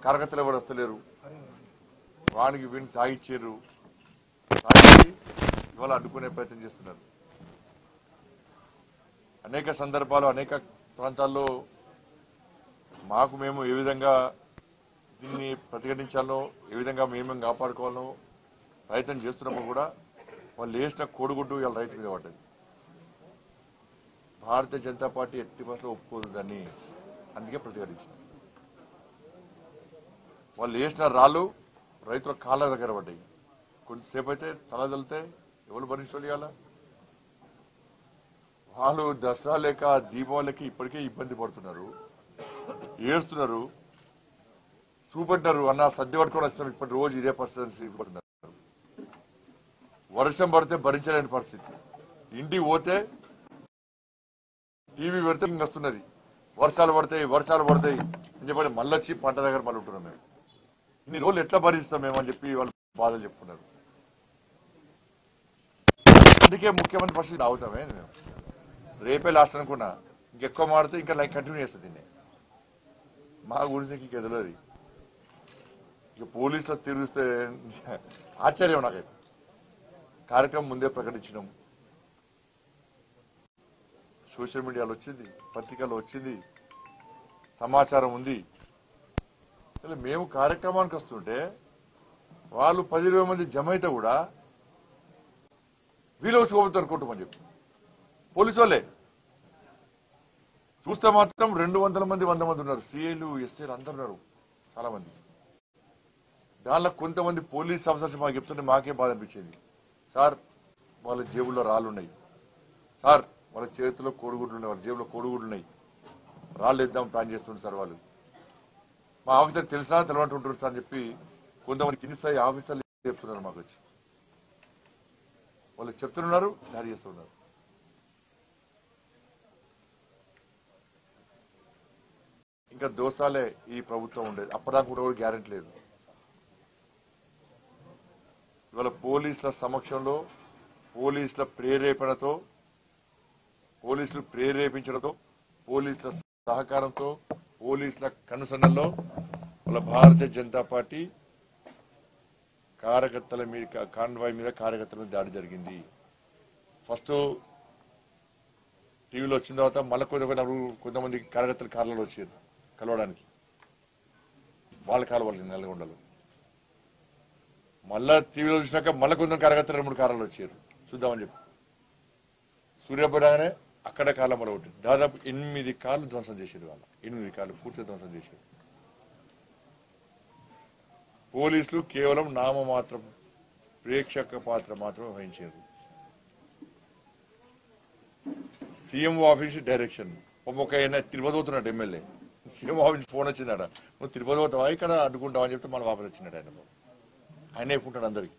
కార్యకర్తలు ఎవరు వస్తలేరు వానికి వీడిని తాగిచ్చారు తాగి ఇవాళ అడ్డుకునే ప్రయత్నం చేస్తున్నారు అనేక సందర్భాలు అనేక ప్రాంతాల్లో మాకు మేము ఏ విధంగా దీన్ని ప్రతిఘటించాలో ఏ విధంగా మేము కాపాడుకోవాలో ప్రయత్నం చేస్తున్నప్పుడు కూడా వాళ్ళు వేసిన కోడిగుడ్డు ఇవాళ రైతు మీద పడ్డది భారతీయ జనతా పార్టీ ఎట్టి బస్సులో ఒప్పుకోదు దాన్ని అందుకే ప్రతిఘటించింది వాళ్ళు వేసిన రాళ్ళు రైతుల కాళ్ళ దగ్గర పడ్డాయి కొంతసేపు అయితే తల తలితే ఎవరు భరించాలి ఇవాళ వాళ్ళు దసరా లేక దీపావళికి ఇప్పటికే ఇబ్బంది పడుతున్నారు ఏడుస్తున్నారు చూపెట్టారు అన్న సర్ది పట్టుకొని వస్తాం ఇప్పటి రోజు ఇదే పరిస్థితి పడుతున్నారు వర్షం పడితే భరించలేని పరిస్థితి ఇంటికి పోతే టీవీ పెడితే ఇంక వస్తున్నది వర్షాలు పడతాయి వర్షాలు పడతాయి అని చెప్పి మళ్ళీ వచ్చి పంట దగ్గర మళ్ళీ ఉంటున్నాం మేము ఇన్ని రోజులు ఎట్లా భరిస్తాం మేము అని చెప్పి వాళ్ళు బాధలు చెప్పుకున్నారు అందుకే ముఖ్యమంత్రి పరిస్థితి ఆగుతామే మేము రేపే లాస్ట్ అనుకున్నా ఇంకెక్కువ మాడితే ఇంకా లైక్ కంటిన్యూ చేస్తుంది దీన్ని మా గురించి ఇంక తెలియదు ఇక పోలీసులు తిరిగిస్తే ఆశ్చర్యం నాకైతే కార్యక్రమం ముందే ప్రకటించినాం సోషల్ మీడియాలో వచ్చింది పత్రికల్లో వచ్చింది సమాచారం ఉంది అసలు మేము కార్యక్రమానికి వస్తుంటే వాళ్ళు పది ఇరవై మంది జమ అయితే కూడా వీళ్ళు వచ్చి అనుకుంటామని చెప్పి పోలీసు వాళ్ళే చూస్తే మాత్రం రెండు వందల మంది వంద మంది ఉన్నారు సిఐలు ఎస్ఐలు అందరు ఉన్నారు చాలా మంది దానిలో కొంతమంది పోలీస్ ఆఫీసర్స్ మాకు చెప్తుంటే మాకే బాధ అనిపించింది సార్ వాళ్ళ జేబుల్లో రాళ్ళు ఉన్నాయి సార్ వాళ్ళ చేతిలో కోడిగుడ్లు ఉన్నాయి వాళ్ళ జేబులో కోడిగుడ్లు ఉన్నాయి రాళ్ళు ఇద్దాం ప్లాన్ చేస్తుంటారు సార్ వాళ్ళు మా ఆఫీసర్ తెలిసినా తెలవంటి ఉంటారు సార్ అని చెప్పి కొంతమంది కింది స్థాయి ఆఫీసర్లు చెప్తున్నారు మాకు వచ్చి వాళ్ళు చెప్తున్నారు దాడి చేస్తున్నారు ఇంకా దోసాలే ఈ ప్రభుత్వం ఉండేది అప్పటిదాకా కూడా గ్యారెంటీ లేదు ఇవాళ పోలీసుల సమక్షంలో పోలీసుల ప్రేరేపణతో పోలీసులు ప్రేరేపించడంతో పోలీసుల సహకారంతో పోలీసుల కనుసన్నల్లో వాళ్ళ భారతీయ జనతా పార్టీ కార్యకర్తల మీద కాన్వాయ్ మీద కార్యకర్తల మీద దాడి జరిగింది ఫస్ట్ టీవీలో వచ్చిన తర్వాత మళ్ళీ కొంత కొంతమంది కార్యకర్తలు కార్లలో వచ్చారు కలవడానికి వాళ్ళ కాలువలు నల్గొండలో మళ్ళా టీవీలో చూసినాక మళ్ళీ కొంత కార్యకర్తలు రెండు మూడు కార్లు వచ్చారు చూద్దామని చెప్పి సూర్యాపేటగానే అక్కడ కాలం మళ్ళీ ఒకటి దాదాపు ఎనిమిది కార్లు ధ్వంసం చేశారు వాళ్ళ ఎనిమిది కార్లు పూర్తిగా ధ్వంసం చేశారు పోలీసులు కేవలం నామ మాత్రం ప్రేక్షక పాత్ర మాత్రమే వహించారు సీఎం ఆఫీస్ డైరెక్షన్ ఒక ఆయన తిరుపతి పోతున్నాడు ఎమ్మెల్యే సీఎం ఆఫీస్ ఫోన్ వచ్చిందట నువ్వు తిరుపతి పోతావా ఇక్కడ అడ్డుకుంటావా అని చెప్తే మన వాపస్ వచ్చినాడు ఆయన ఆయన చెప్పుకుంటాడు అందరికి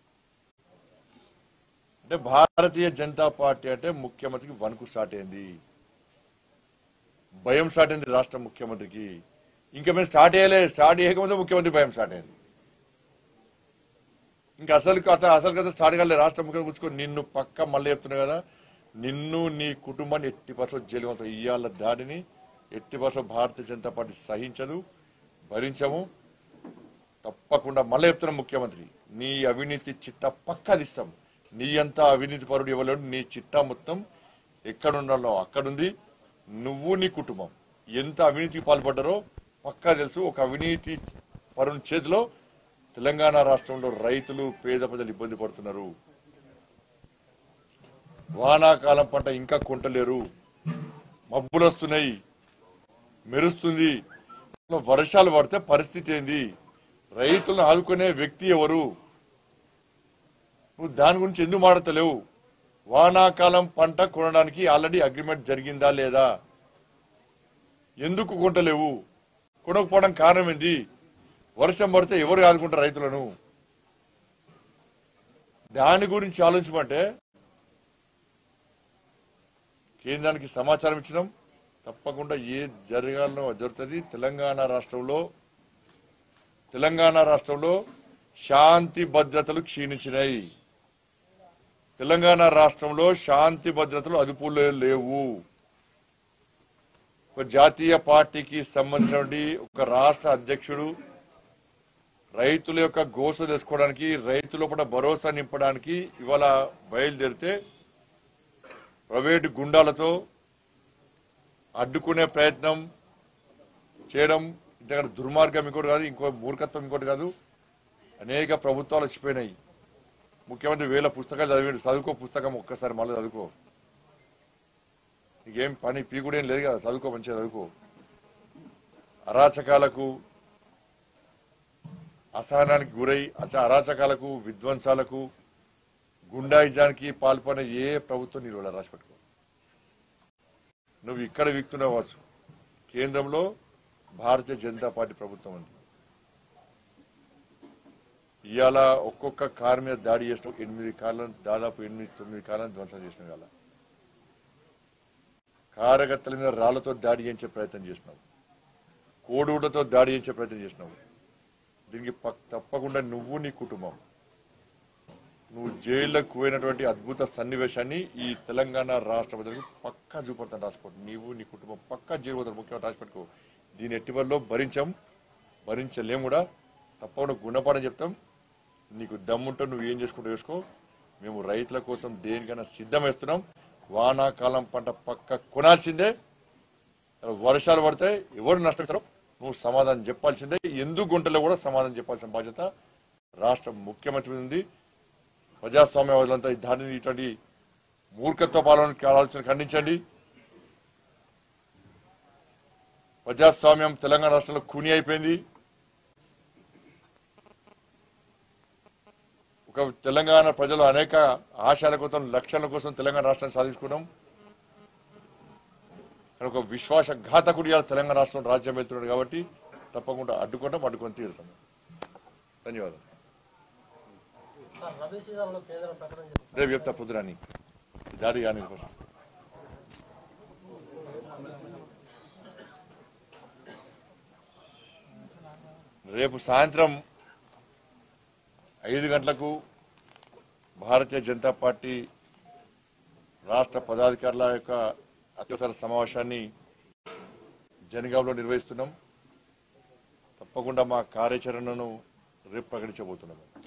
అంటే భారతీయ జనతా పార్టీ అంటే ముఖ్యమంత్రికి వణుకు స్టార్ట్ అయింది భయం స్టార్ట్ అయింది రాష్ట్ర ముఖ్యమంత్రికి ఇంకా మేము స్టార్ట్ చేయలేదు స్టార్ట్ చేయకముందే ముఖ్యమంత్రి భయం స్టార్ట్ అయింది ఇంకా అసలు కథ అసలు కథ స్టార్ట్ కాలేదు రాష్ట్ర ముఖ్యమంత్రి కూర్చుకొని నిన్ను పక్క మళ్ళీ చెప్తున్నా కదా నిన్ను నీ కుటుంబాన్ని ఎట్టి పర్సెంట్ జైలు పంపుతాం ఇవాళ దాడిని ఎట్టి పర్సెంట్ భారతీయ జనతా పార్టీ సహించదు భరించము తప్పకుండా మళ్ళీ చెప్తున్నాం ముఖ్యమంత్రి నీ అవినీతి చిట్టా పక్కదిస్తాం నీ అంతా అవినీతి పరుడు ఇవ్వలేడు నీ చిట్టా మొత్తం ఎక్కడుండాలో అక్కడుంది నువ్వు నీ కుటుంబం ఎంత అవినీతికి పాల్పడ్డారో పక్కా తెలుసు ఒక అవినీతి పరుని చేతిలో తెలంగాణ రాష్ట్రంలో రైతులు పేద ప్రజలు ఇబ్బంది పడుతున్నారు వానాకాలం పంట ఇంకా కొంటలేరు మబ్బులు వస్తున్నాయి మెరుస్తుంది వర్షాలు పడితే పరిస్థితి ఏంది రైతులను ఆదుకునే వ్యక్తి ఎవరు నువ్వు దాని గురించి ఎందుకు మాడతలేవు వానాకాలం పంట కొనడానికి ఆల్రెడీ అగ్రిమెంట్ జరిగిందా లేదా ఎందుకు కొంటలేవు కొనకపోవడం కారణం ఏంది వర్షం పడితే ఎవరు ఆదుకుంటారు రైతులను దాని గురించి ఆలోచించమంటే కేంద్రానికి సమాచారం ఇచ్చినాం తప్పకుండా ఏ జరగాలనో అది జరుగుతుంది తెలంగాణ రాష్ట్రంలో తెలంగాణ రాష్ట్రంలో శాంతి భద్రతలు క్షీణించినాయి తెలంగాణ రాష్ట్రంలో శాంతి భద్రతలు అదుపులో లేవు ఒక జాతీయ పార్టీకి సంబంధించినటువంటి ఒక రాష్ట్ర అధ్యక్షుడు రైతుల యొక్క గోస తెలుసుకోవడానికి రైతుల పట్ల భరోసా నింపడానికి ఇవాళ బయలుదేరితే ప్రైవేటు గుండాలతో అడ్డుకునే ప్రయత్నం చేయడం ఇంతకంటే దుర్మార్గం ఇంకోటి కాదు ఇంకో మూర్ఖత్వం ఇంకోటి కాదు అనేక ప్రభుత్వాలు వచ్చిపోయినాయి ముఖ్యమంత్రి వేల పుస్తకాలు చదివాడు చదువుకో పుస్తకం ఒక్కసారి మళ్ళీ చదువుకో నీకేం పని పీకుడేం లేదు కదా చదువుకో మంచిగా చదువుకో అరాచకాలకు అసహనానికి గురై అచ- అరాచకాలకు విధ్వంసాలకు గుండాయిజానికి పాల్పడిన ఏ ప్రభుత్వం నిలవడ రాసి పెట్టుకో నువ్వు ఇక్కడ విక్తున్నావచ్చు కేంద్రంలో భారతీయ జనతా పార్టీ ప్రభుత్వం ఉంది ఇవాళ ఒక్కొక్క కారు మీద దాడి చేసిన ఎనిమిది కార్లను దాదాపు ఎనిమిది తొమ్మిది కార్లను ధ్వంసం చేసిన ఇవాళ కార్యకర్తల మీద రాళ్లతో దాడి చేయించే ప్రయత్నం చేసినావు కోడుగుడ్లతో దాడి చేయించే ప్రయత్నం చేసినావు దీనికి పక్- తప్పకుండా నువ్వు నీ కుటుంబం నువ్వు జైల్లోకి పోయినటువంటి అద్భుత సన్నివేశాన్ని ఈ తెలంగాణ రాష్ట్ర ప్రజలకు పక్కా చూపడతాను రాసిపెట్టు నీవు నీ కుటుంబం పక్కా జైలు పోతారు ముఖ్యమంత్రి రాసిపెట్టుకో దీని ఎట్టి వల్ల భరించాం భరించలేం కూడా తప్పకుండా గుణపాఠం చెప్తాం నీకు దమ్ముంటే నువ్వు ఏం చేసుకుంటూ చేసుకో మేము రైతుల కోసం దేనికైనా సిద్ధం వేస్తున్నాం వానాకాలం పంట పక్క కొనాల్సిందే వర్షాలు పడితే ఎవరు నష్టపోతారో నువ్వు సమాధానం చెప్పాల్సిందే ఎందుకు గుంటలో కూడా సమాధానం చెప్పాల్సిన బాధ్యత రాష్ట్ర ముఖ్యమంత్రి మీద ఉంది ప్రజాస్వామ్యవాదులంతా ఈ దానిని ఇటువంటి మూర్ఖత్వ పాలన ఆలోచన ఖండించండి ప్రజాస్వామ్యం తెలంగాణ రాష్ట్రంలో కూని అయిపోయింది ఒక తెలంగాణ ప్రజలు అనేక ఆశల కోసం లక్ష్యాల కోసం తెలంగాణ రాష్ట్రాన్ని సాధించుకున్నాం కానీ ఒక విశ్వాసఘాతకుడు ఇవాళ తెలంగాణ రాష్ట్రం రాజ్యం వెళ్తున్నాడు కాబట్టి తప్పకుండా అడ్డుకుంటాం అడ్డుకొని తీరుతాం ధన్యవాదాలు సార్ రబీ సీజన్ లో కేంద్రం ప్రకటన చేస్తుంది రేపు చెప్తా పొద్దురాని దాడి కానీ ఫస్ట్ రేపు సాయంత్రం ఐదు గంటలకు భారతీయ జనతా పార్టీ రాష్ట్ర పదాధికారుల యొక్క అత్యవసర సమావేశాన్ని జనగాంలో నిర్వహిస్తున్నాం తప్పకుండా మా కార్యాచరణను రేపు ప్రకటించబోతున్నాం